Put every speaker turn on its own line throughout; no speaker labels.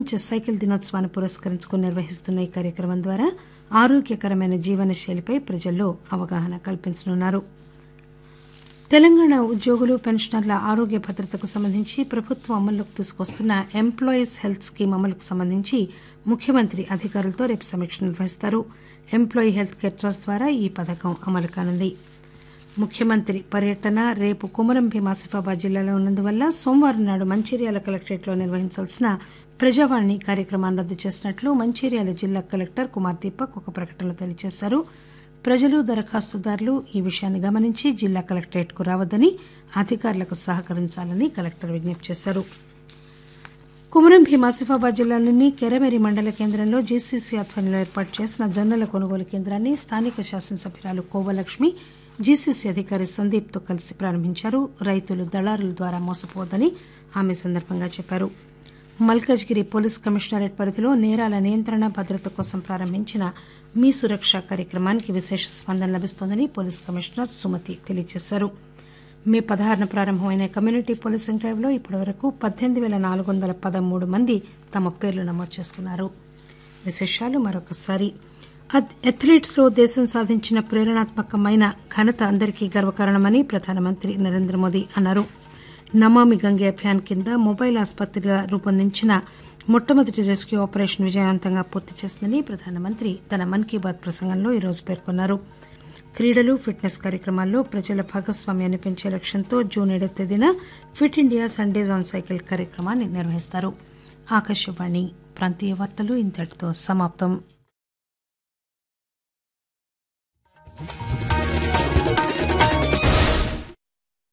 ప్రపంచ సైకిల్ దినోత్సవాన్ని పురస్కరించుకుని నిర్వహిస్తున్న ఈ కార్యక్రమం ద్వారా ఆరోగ్యకరమైన జీవన శైలిపై ప్రజల్లో అవగాహన కల్పించనున్నారు తెలంగాణ ఉద్యోగులు పెన్షనర్ల ఆరోగ్య భద్రతకు సంబంధించి ప్రభుత్వం అమల్లోకి తీసుకొస్తున్న ఎంప్లాయీస్ హెల్త్ స్కీమ్ అమలుకు సంబంధించి ముఖ్యమంత్రి అధికారులతో రేపు సమీక్ష నిర్వహిస్తారు ఎంప్లాయీ హెల్త్ కేర్ ట్రస్ట్ ద్వారా ఈ పథకం అమలు కానుంది ముఖ్యమంత్రి పర్యటన రేపు కుమరం భీం ఆసిఫాబాద్ జిల్లాలో ఉన్నందువల్ల సోమవారం నాడు మంచిర్యాల కలెక్టరేట్లో నిర్వహించాల్సిన ప్రజావాణి కార్యక్రమాన్ని రద్దు చేసినట్లు మంచిర్యాల జిల్లా కలెక్టర్ కుమార్ దీపక్ ఒక ప్రకటనలో తెలియజేశారు ప్రజలు దరఖాస్తుదారులు ఈ విషయాన్ని గమనించి జిల్లా కలెక్టరేట్కు రావద్దని అధికారులకు సహకరించాలని కలెక్టర్ విజ్ఞప్తి చేశారు కుమరం భీం ఆసిఫాబాద్ జిల్లాలోని కెరమెరి మండల కేంద్రంలో జీసీసీ ఆధ్వర్యంలో ఏర్పాటు చేసిన జొన్నల కొనుగోలు కేంద్రాన్ని స్థానిక శాసనసభ్యురాలు కోవలక్ష్మి జీసీసీ అధికారి సందీప్తో కలిసి ప్రారంభించారు రైతులు దళారుల ద్వారా మోసపోవద్దని ఆమె సందర్భంగా చెప్పారు మల్కజ్గిరి పోలీస్ కమిషనరేట్ పరిధిలో నేరాల నియంత్రణ భద్రత కోసం ప్రారంభించిన మీ సురక్ష కార్యక్రమానికి విశేష స్పందన లభిస్తోందని పోలీస్ కమిషనర్ సుమతి తెలియజేశారు మే పదహారున ప్రారంభమైన కమ్యూనిటీ పోలీసింగ్ డ్రైవ్లో ఇప్పటివరకు పద్దెనిమిది వేల నాలుగు వందల పదమూడు మంది తమ పేర్లు నమోదు చేసుకున్నారు విశేషాలు మరొకసారి అథ్లీట్స్ లో దేశం సాధించిన ప్రేరణాత్మకమైన ఘనత అందరికీ గర్వకారణమని ప్రధానమంత్రి నరేంద్ర మోదీ అన్నారు నమామి గంగే అభియాన్ కింద మొబైల్ ఆసుపత్రిగా రూపొందించిన మొట్టమొదటి రెస్క్యూ ఆపరేషన్ విజయవంతంగా పూర్తి చేసిందని ప్రధానమంత్రి తన మన్ కీ బాత్ ప్రసంగంలో ఈరోజు పేర్కొన్నారు క్రీడలు ఫిట్నెస్ కార్యక్రమాల్లో ప్రజల భాగస్వామ్యాన్ని పెంచే లక్ష్యంతో జూన్ ఏడవ తేదీన fit India Sundays on cycle కార్యక్రమాన్ని నిర్వహిస్తారు ఆకాశవాణి ప్రాంతీయ వార్తలు ఇంతటితో సమాప్తం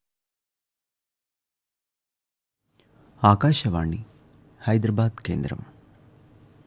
ఆకాశవాణి హైదరాబాద్ కేంద్రం